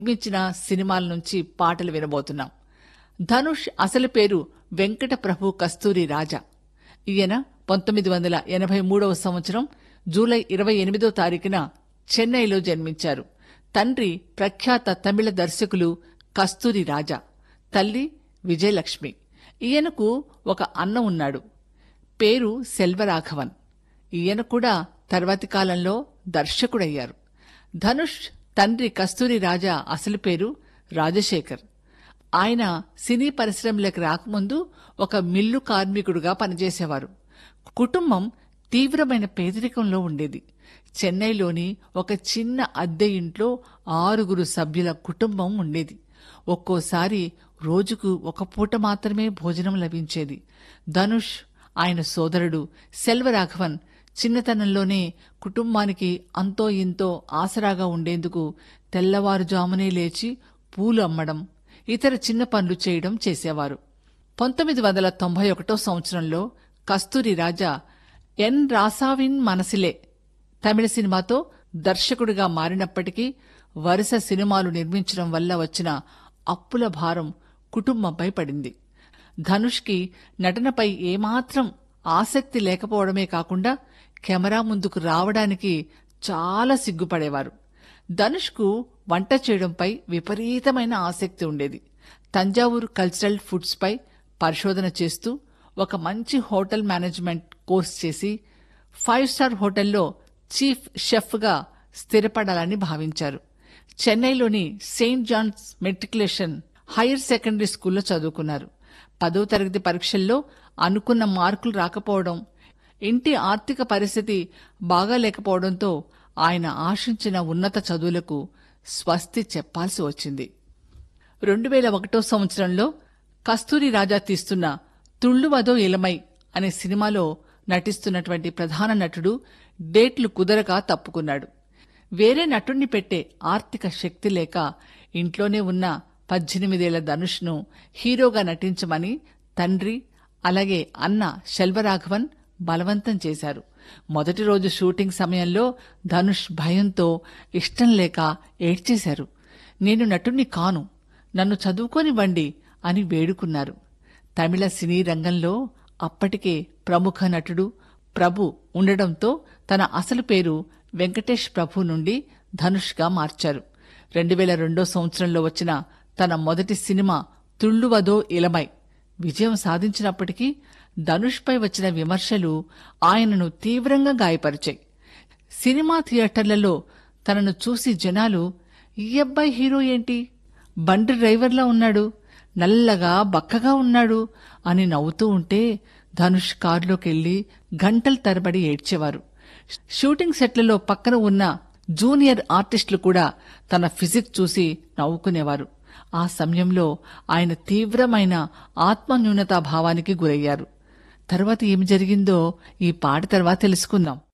నిర్మించిన సినిమాల నుంచి పాటలు వినబోతున్నాం ధనుష్ అసలు పేరు వెంకట ప్రభు కస్తూరి రాజా ఈయన పంతొమ్మిది వందల ఎనభై మూడవ సంవత్సరం జూలై ఇరవై ఎనిమిదో తారీఖున చెన్నైలో జన్మించారు తండ్రి ప్రఖ్యాత తమిళ దర్శకులు కస్తూరి రాజా తల్లి విజయలక్ష్మి ఈయనకు ఒక అన్న ఉన్నాడు పేరు సెల్వరాఘవన్ ఈయన కూడా తర్వాతి కాలంలో దర్శకుడయ్యారు ధనుష్ తండ్రి కస్తూరి రాజా అసలు పేరు రాజశేఖర్ ఆయన సినీ పరిశ్రమలకు రాకముందు ఒక మిల్లు కార్మికుడుగా పనిచేసేవారు కుటుంబం తీవ్రమైన పేదరికంలో ఉండేది చెన్నైలోని ఒక చిన్న అద్దె ఇంట్లో ఆరుగురు సభ్యుల కుటుంబం ఉండేది ఒక్కోసారి రోజుకు ఒక పూట మాత్రమే భోజనం లభించేది ధనుష్ ఆయన సోదరుడు సెల్వరాఘవన్ చిన్నతనంలోనే కుటుంబానికి అంతో ఇంతో ఆసరాగా ఉండేందుకు తెల్లవారుజామునే లేచి పూలు అమ్మడం ఇతర చిన్న పనులు చేయడం చేసేవారు పంతొమ్మిది వందల తొంభై ఒకటో సంవత్సరంలో కస్తూరి రాజా ఎన్ రాసావిన్ మనసిలే తమిళ సినిమాతో దర్శకుడిగా మారినప్పటికీ వరుస సినిమాలు నిర్మించడం వల్ల వచ్చిన అప్పుల భారం కుటుంబంపై పడింది ధనుష్కి నటనపై ఏమాత్రం ఆసక్తి లేకపోవడమే కాకుండా కెమెరా ముందుకు రావడానికి చాలా సిగ్గుపడేవారు ధనుష్కు వంట చేయడంపై విపరీతమైన ఆసక్తి ఉండేది తంజావూరు కల్చరల్ ఫుడ్స్పై పరిశోధన చేస్తూ ఒక మంచి హోటల్ మేనేజ్మెంట్ కోర్స్ చేసి ఫైవ్ స్టార్ హోటల్లో చీఫ్ షెఫ్గా స్థిరపడాలని భావించారు చెన్నైలోని Saint John's matriculation higher secondary స్కూల్లో చదువుకున్నారు పదో తరగతి పరీక్షల్లో అనుకున్న మార్కులు రాకపోవడం ఇంటి ఆర్థిక పరిస్థితి బాగాలేకపోవడంతో ఆయన ఆశించిన ఉన్నత చదువులకు స్వస్తి చెప్పాల్సి వచ్చింది రెండు వేల ఒకటో సంవత్సరంలో కస్తూరి రాజా తీస్తున్న తుళ్ళువదో ఇలమై అనే సినిమాలో నటిస్తున్నటువంటి ప్రధాన నటుడు డేట్లు కుదరక తప్పుకున్నాడు వేరే నటుణ్ణి పెట్టే ఆర్థిక శక్తి లేక ఇంట్లోనే ఉన్న పద్దెనిమిదేళ్ల ధనుష్ను హీరోగా నటించమని తండ్రి అలాగే అన్న శెల్వరాఘవన్ బలవంతం చేశారు మొదటి రోజు షూటింగ్ సమయంలో ధనుష్ భయంతో ఇష్టం లేక ఏడ్చేశారు నేను నటుణ్ణి కాను నన్ను చదువుకోనివ్వండి అని వేడుకున్నారు తమిళ సినీ రంగంలో అప్పటికే ప్రముఖ నటుడు ప్రభు ఉండడంతో తన అసలు పేరు వెంకటేష్ ప్రభు నుండి ధనుష్గా మార్చారు రెండు వేల రెండో సంవత్సరంలో వచ్చిన తన మొదటి సినిమా తుళ్ళువదో ఇలమై విజయం సాధించినప్పటికీ ధనుష్పై వచ్చిన విమర్శలు ఆయనను తీవ్రంగా గాయపరిచాయి సినిమా థియేటర్లలో తనను చూసి జనాలు ఈ అబ్బాయి హీరో ఏంటి బండి డ్రైవర్లా ఉన్నాడు నల్లగా బక్కగా ఉన్నాడు అని నవ్వుతూ ఉంటే ధనుష్ కారులోకెళ్లి గంటల తరబడి ఏడ్చేవారు షూటింగ్ సెట్లలో పక్కన ఉన్న జూనియర్ ఆర్టిస్టులు కూడా తన ఫిజిక్ చూసి నవ్వుకునేవారు ఆ సమయంలో ఆయన తీవ్రమైన ఆత్మన్యూనతా భావానికి గురయ్యారు తర్వాత ఏమి జరిగిందో ఈ పాట తర్వాత తెలుసుకుందాం